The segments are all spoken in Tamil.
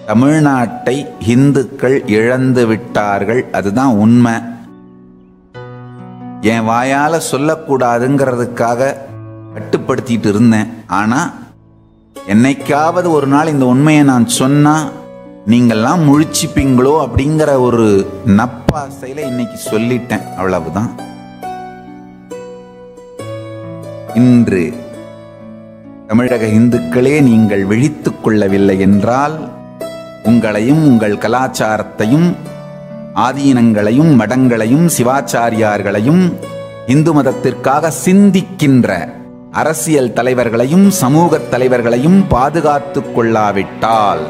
தமிழ்நாட்டை இந்துக்கள் இழந்து விட்டார்கள் அதுதான் உண்மை என் வாயால சொல்லக்கூடாதுங்கிறதுக்காக கட்டுப்படுத்திட்டு இருந்தேன் ஆனா என்னைக்காவது ஒரு நாள் இந்த உண்மையை நான் சொன்னா நீங்கள்லாம் முழிச்சிப்பீங்களோ அப்படிங்கிற ஒரு நப்பாசையில இன்னைக்கு சொல்லிட்டேன் அவ்வளவுதான் இன்று தமிழக இந்துக்களே நீங்கள் விழித்துக் கொள்ளவில்லை என்றால் உங்களையும் உங்கள் கலாச்சாரத்தையும் ஆதீனங்களையும் மடங்களையும் சிவாச்சாரியார்களையும் இந்து மதத்திற்காக சிந்திக்கின்ற அரசியல் தலைவர்களையும் சமூக தலைவர்களையும் பாதுகாத்துக் கொள்ளாவிட்டால்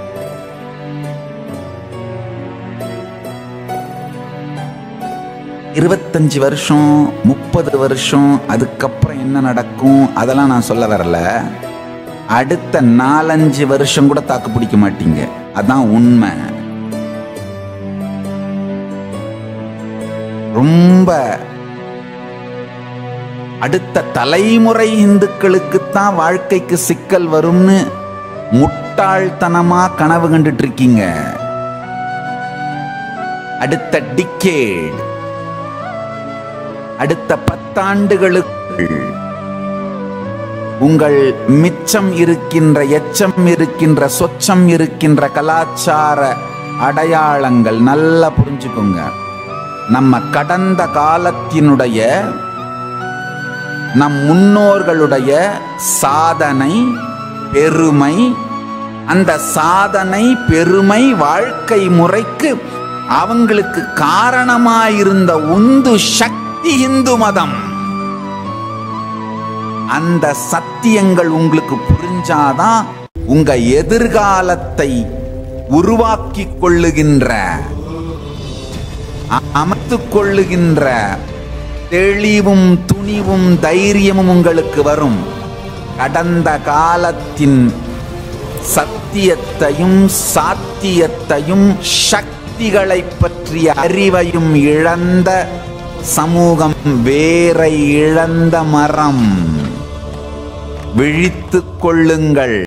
இருபத்தஞ்சு வருஷம் முப்பது வருஷம் அதுக்கப்புறம் என்ன நடக்கும் அதெல்லாம் நான் சொல்ல வரல அடுத்த நாலஞ்சு வருஷம் கூட தாக்கு பிடிக்க மாட்டீங்க அதான் உண்மை ரொம்ப அடுத்த தலைமுறை இந்துக்களுக்குத்தான் வாழ்க்கைக்கு சிக்கல் வரும்னு முட்டாள்தனமா கனவு கண்டுட்டு இருக்கீங்க அடுத்த டிக்கேட் அடுத்த பத்தாண்டுகளுக்கு உங்கள் மிச்சம் இருக்கின்ற எச்சம் இருக்கின்ற சொச்சம் இருக்கின்ற கலாச்சார அடையாளங்கள் நல்லா புரிஞ்சுக்கோங்க நம்ம கடந்த காலத்தினுடைய நம் முன்னோர்களுடைய சாதனை பெருமை அந்த சாதனை பெருமை வாழ்க்கை முறைக்கு அவங்களுக்கு காரணமாயிருந்த உந்து சக்தி இந்து மதம் அந்த சத்தியங்கள் உங்களுக்கு புரிஞ்சாதான் உங்க எதிர்காலத்தை உருவாக்கி கொள்ளுகின்ற அமர்த்து கொள்ளுகின்ற தெளிவும் துணிவும் தைரியமும் உங்களுக்கு வரும் கடந்த காலத்தின் சத்தியத்தையும் சாத்தியத்தையும் சக்திகளை பற்றிய அறிவையும் இழந்த சமூகம் வேரை இழந்த மரம் விழித்துக் கொள்ளுங்கள்